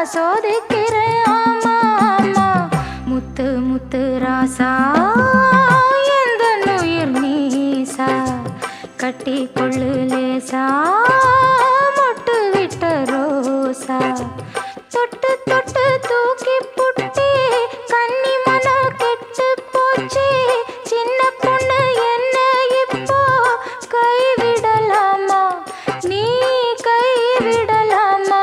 சோதிக்கிறேன் ஆமா ஆமா முத்து முத்து ராசா எந்த உயிர் நீசா கட்டி கொள்ளு லேசா மொட்டு விட்ட ரோசா தொட்டு தொட்டு தூக்கி புட்டி கன்னி மனம் கெட்டு போச்சு சின்ன பொண்ணு என்ன இப்போ கைவிடலாமா நீ கைவிடலாமா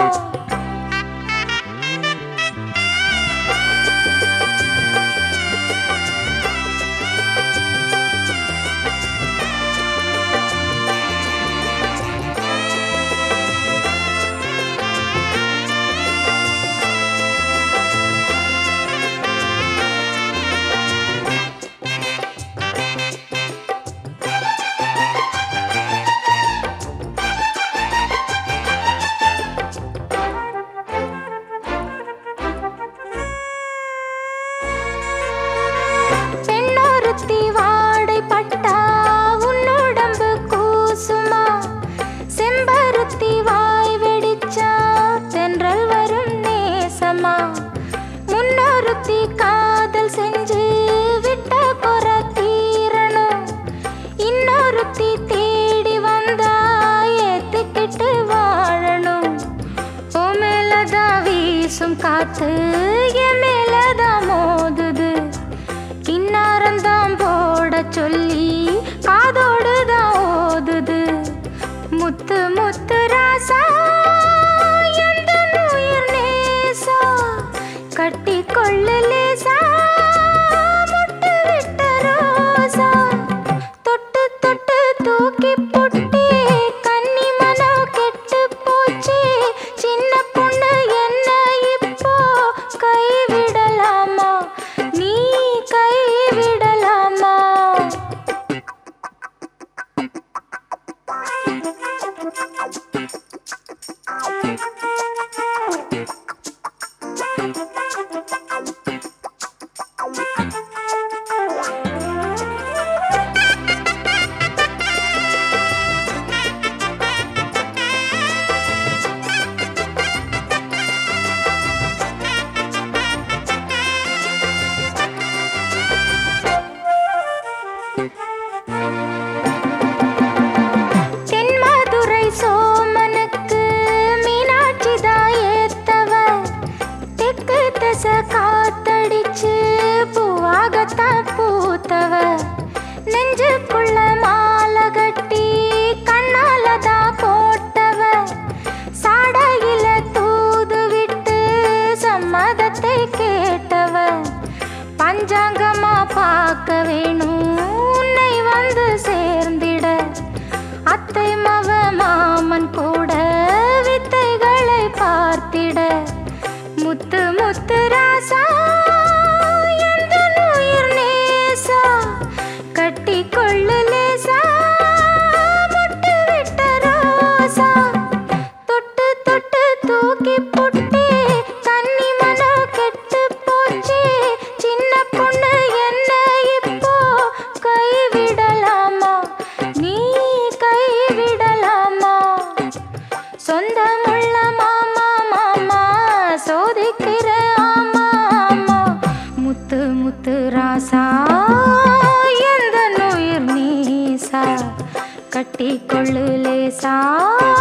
பெண்ணொருத்தி வாடை பட்டா உன்னுடம்பு கூசுமா செம்பருத்தி வாய் வெடிச்சா தென்றல் வரும் நேசமா முன்னொருத்தி காதல் செஞ்சு விட்ட குற தீரணும் இன்னொருத்தி தேடி வந்தா ஏத்துக்கிட்டு வாழணும் ஓ மேலதான் வீசும் காத்து என் மேலதான் மோதுது கின்னாரந்தான் போட சொல்லி காதோடு தான் ஓதுது முத்து முத்து ராசா எந்த உயிர் நேசா கட்டி கொள்ளு லேசா முட்டு விட்ட ரோசா தொட்டு தொட்டு தூக்கி புட்டி கன்னி மனம் கெட்டு போச்சு சின்ன பொண்ணு என்ன இப்போ கைவிடலாமா நீ கைவிடலாமா தென்மதுரை சோமனுக்கு மீனாட்சி தான் ஏத்தவ தெற்கு தச காத்தடிச்சு பூவாகத்தான் பூத்தவ நெஞ்சுக்குள்ள மாலை கட்டி கண்ணால தான் போட்டவ சாடையில தூது விட்டு சம்மதத்தை கேட்டவ பஞ்சாங்கமா பார்க்க வேணும் உன்னை வந்து சேர்ந்திட அத்தை மவ மாமன் கூட வித்தைகளை பார்த்திட முத்து முத்து ராசா எந்த உயிர் நேசா கட்டி கொள்ளு லேசா முட்டு விட்ட ரோசா தொட்டு தொட்டு தூக்கி புட்டி கன்னி மனம் கெட்டு போச்சு சின்ன பொண்ணு என்ன இப்போ கைவிடலாமா நீ கைவிடலாமா சொந்தமுள்ள மாமா மாமா சோதிக்கிற ஆமா ஆமா முத்து முத்து ராசா எந்த உயிர் நீசா கட்டி கொள்ளு லேசா